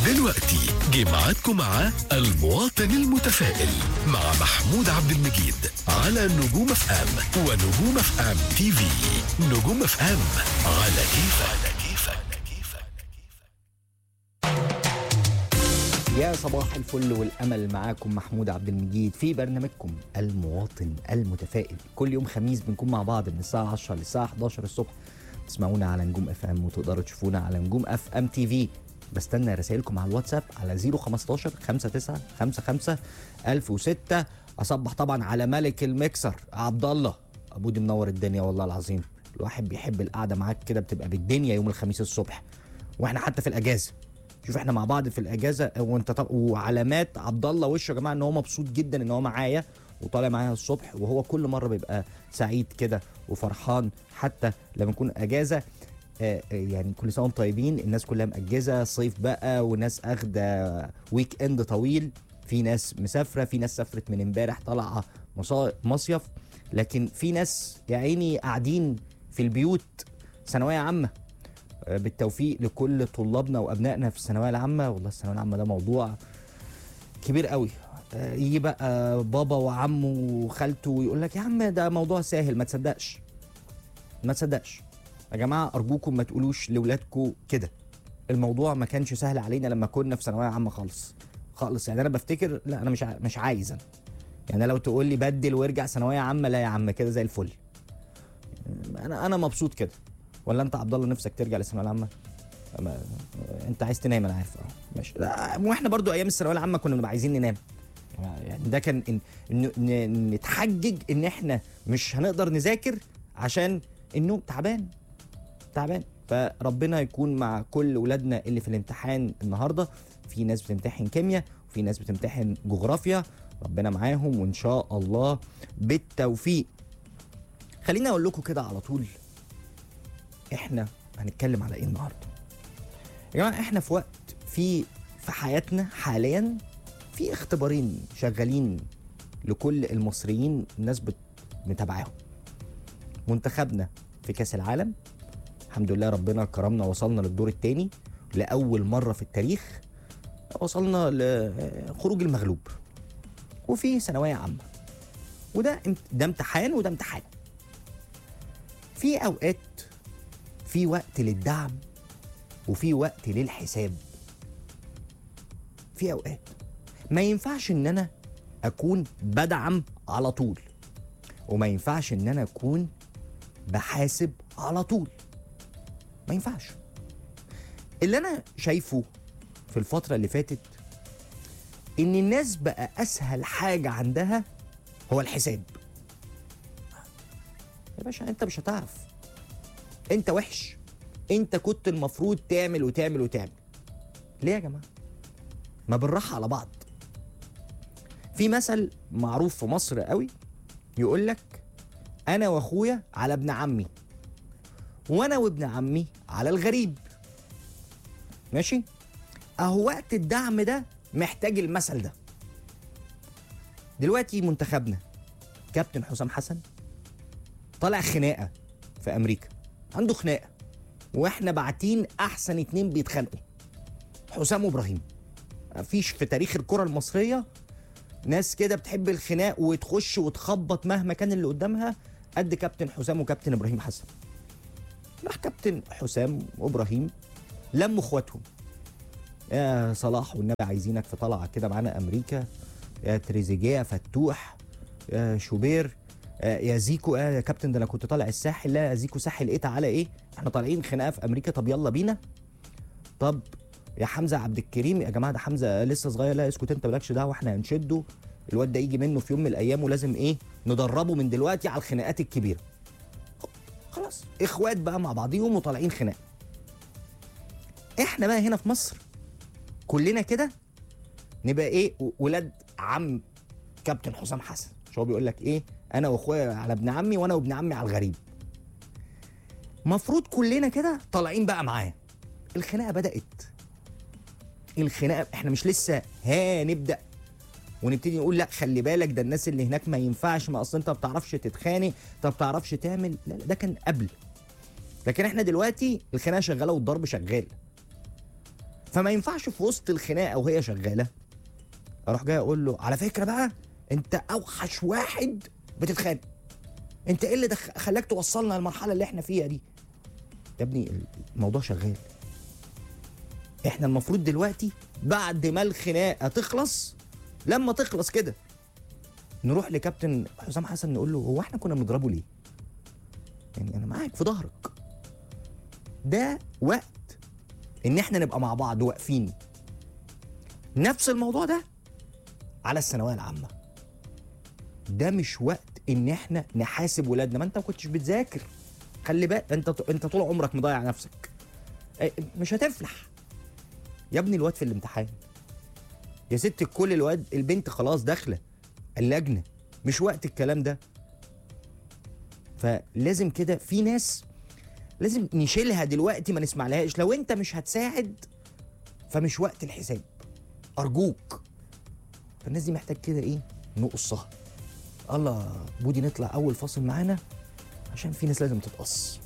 دلوقتي جه ميعادكم مع المواطن المتفائل مع محمود عبد المجيد على نجوم اف ام ونجوم اف ام تي في نجوم اف ام على كيفك على كيفك يا صباح الفل والامل معاكم محمود عبد المجيد في برنامجكم المواطن المتفائل كل يوم خميس بنكون مع بعض من الساعه 10 للساعه 11 الصبح تسمعونا على نجوم اف ام وتقدروا تشوفونا على نجوم اف ام تي في بستنى رسائلكم على الواتساب على 015 59 55 1006 اصبح طبعا على ملك المكسر عبد الله ابو دي منور الدنيا والله العظيم الواحد بيحب القعده معاك كده بتبقى بالدنيا يوم الخميس الصبح واحنا حتى في الاجازه شوف احنا مع بعض في الاجازه وانت طب وعلامات عبد الله وشه يا جماعه ان هو مبسوط جدا ان هو معايا وطالع معايا الصبح وهو كل مره بيبقى سعيد كده وفرحان حتى لما نكون اجازه آه، آه، يعني كل سنه وانتم طيبين الناس كلها مأجزه صيف بقى وناس اخده ويك اند طويل في ناس مسافره في ناس سافرت من امبارح طالعه مصا- مصيف لكن في ناس يا عيني قاعدين في البيوت ثانويه عامه آه، بالتوفيق لكل طلابنا وابنائنا في الثانويه العامه والله الثانويه العامه ده موضوع كبير قوي آه، يجي بقى بابا وعمه وخالته ويقول لك يا عم ده موضوع سهل ما تصدقش ما تصدقش يا جماعه ارجوكم ما تقولوش لاولادكم كده الموضوع ما كانش سهل علينا لما كنا في ثانويه عامه خالص خالص يعني انا بفتكر لا انا مش ع- مش عايز انا يعني لو تقول لي بدل وارجع ثانويه عامه لا يا عم كده زي الفل انا انا مبسوط كده ولا انت عبد الله نفسك ترجع للثانويه العامه ما انت عايز تنام انا عارف اه ماشي لا، واحنا برضو ايام الثانويه العامه كنا بنبقى عايزين ننام يعني ده كان إن إن ن- نتحجج ان احنا مش هنقدر نذاكر عشان النوم تعبان تعبان فربنا يكون مع كل ولادنا اللي في الامتحان النهارده في ناس بتمتحن كيمياء وفي ناس بتمتحن جغرافيا ربنا معاهم وان شاء الله بالتوفيق خليني اقول لكم كده على طول احنا هنتكلم على ايه النهارده يا جماعه احنا في وقت في في حياتنا حاليا في اختبارين شغالين لكل المصريين الناس بت- متابعاهم منتخبنا في كاس العالم الحمد لله ربنا كرمنا وصلنا للدور الثاني لاول مره في التاريخ وصلنا لخروج المغلوب وفي ثانويه عامه وده امت- ده امتحان وده امتحان في اوقات في وقت للدعم وفي وقت للحساب في اوقات ما ينفعش ان انا اكون بدعم على طول وما ينفعش ان انا اكون بحاسب على طول ما ينفعش اللي انا شايفه في الفترة اللي فاتت ان الناس بقى اسهل حاجة عندها هو الحساب يا باشا انت مش هتعرف انت وحش انت كنت المفروض تعمل وتعمل وتعمل ليه يا جماعة ما بالراحة على بعض في مثل معروف في مصر قوي يقول لك انا واخويا على ابن عمي وانا وابن عمي على الغريب ماشي اهو وقت الدعم ده محتاج المثل ده دلوقتي منتخبنا كابتن حسام حسن طالع خناقه في امريكا عنده خناقه واحنا باعتين احسن اتنين بيتخانقوا حسام وابراهيم مفيش في تاريخ الكره المصريه ناس كده بتحب الخناق وتخش وتخبط مهما كان اللي قدامها قد كابتن حسام وكابتن ابراهيم حسن راح كابتن حسام وابراهيم لموا اخواتهم يا صلاح والنبي عايزينك في طلعه كده معانا امريكا يا تريزيجيه يا فتوح يا شوبير آه، يا زيكو آه يا كابتن ده انا كنت طالع الساحل لا يا زيكو ساحل ايه تعالى ايه احنا طالعين خناقه في امريكا طب يلا بينا طب يا حمزه عبد الكريم يا جماعه ده حمزه لسه صغير لا اسكت انت مالكش دعوه احنا هنشده الواد ده يجي منه في يوم من الايام ولازم ايه ندربه من دلوقتي على الخناقات الكبيره خلاص اخوات بقى مع بعضيهم وطالعين خناق احنا بقى هنا في مصر كلنا كده نبقى ايه و- ولاد عم كابتن حسام حسن مش هو بيقول لك ايه انا واخويا على ابن عمي وانا وابن عمي على الغريب مفروض كلنا كده طالعين بقى معاه الخناقه بدات الخناقه احنا مش لسه هنبدا ونبتدي نقول لا خلي بالك ده الناس اللي هناك ما ينفعش ما اصل انت ما بتعرفش تتخانق انت ما بتعرفش تعمل لا لا، ده كان قبل لكن احنا دلوقتي الخناقه شغاله والضرب شغال فما ينفعش في وسط الخناقه وهي شغاله اروح جاي اقول له على فكره بقى انت اوحش واحد بتتخانق انت ايه اللي دخ... خلاك توصلنا للمرحله اللي احنا فيها دي يا ابني الموضوع شغال احنا المفروض دلوقتي بعد ما الخناقه تخلص لما تخلص كده نروح لكابتن حسام حسن نقول له هو احنا كنا بنضربه ليه يعني انا معاك في ظهرك ده وقت ان احنا نبقى مع بعض واقفين نفس الموضوع ده على الثانويه العامه ده مش وقت ان احنا نحاسب ولادنا ما انت ما كنتش بتذاكر خلي بالك انت انت طول عمرك مضيع نفسك اه، مش هتفلح يا ابني الواد في الامتحان يا ست الكل الواد البنت خلاص داخله اللجنه مش وقت الكلام ده فلازم كده في ناس لازم نشيلها دلوقتي ما نسمعلهاش لو انت مش هتساعد فمش وقت الحساب ارجوك فالناس دي محتاج كده ايه نقصها الله بودي نطلع اول فاصل معانا عشان في ناس لازم تتقص